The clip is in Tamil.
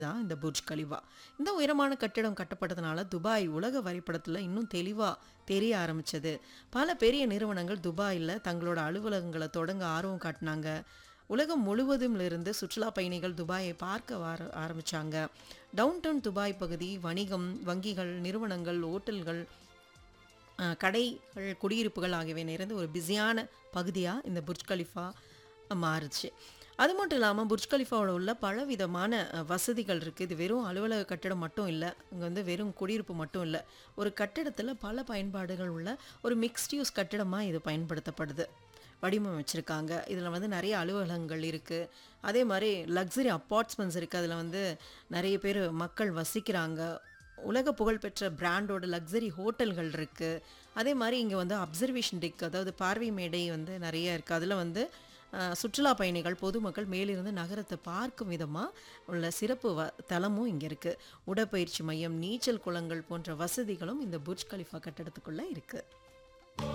தான் இந்த புர்ஜ் கலிஃபா இந்த உயரமான கட்டிடம் கட்டப்பட்டதுனால துபாய் உலக வரைபடத்தில் இன்னும் தெளிவாக தெரிய ஆரம்பிச்சது பல பெரிய நிறுவனங்கள் துபாயில் தங்களோட அலுவலகங்களை தொடங்க ஆர்வம் காட்டினாங்க உலகம் முழுவதும் இருந்து சுற்றுலா பயணிகள் துபாயை பார்க்க வர ஆரம்பிச்சாங்க டவுன் டவுன் துபாய் பகுதி வணிகம் வங்கிகள் நிறுவனங்கள் ஓட்டல்கள் அஹ், கடைகள் குடியிருப்புகள் ஆகியவை நிறைந்த ஒரு பிஸியான பகுதியாக இந்த புர்ஜ் கலிஃபா மாறுச்சு அது மட்டும் இல்லாமல் புர்ஜ் கலிஃபாவோட உள்ள பலவிதமான அஹ், வசதிகள் இருக்குது இது வெறும் அலுவலக கட்டிடம் மட்டும் இல்லை இங்கே வந்து வெறும் குடியிருப்பு மட்டும் இல்லை ஒரு கட்டிடத்தில் பல பயன்பாடுகள் உள்ள ஒரு மிக்ஸ்ட் யூஸ் கட்டிடமாக இது பயன்படுத்தப்படுது வடிவமைச்சிருக்காங்க இதில் வந்து நிறைய அலுவலகங்கள் இருக்குது அதே மாதிரி லக்ஸரி அப்பார்ட்மெண்ட்ஸ் இருக்குது அதில் வந்து நிறைய பேர் மக்கள் வசிக்கிறாங்க உலக புகழ்பெற்ற பிராண்டோட லக்ஸரி ஹோட்டல்கள் இருக்குது அதே மாதிரி இங்கே வந்து அப்சர்வேஷன் டெக் அதாவது பார்வை மேடை வந்து நிறைய இருக்குது அதில் வந்து அஹ், சுற்றுலா பயணிகள் பொதுமக்கள் மேலிருந்து நகரத்தை பார்க்கும் விதமாக உள்ள சிறப்பு வ தலமும் இங்கே இருக்குது உடற்பயிற்சி மையம் நீச்சல் குளங்கள் போன்ற வசதிகளும் இந்த புர்ஜ் கலிஃபா கட்டடத்துக்குள்ளே இருக்குது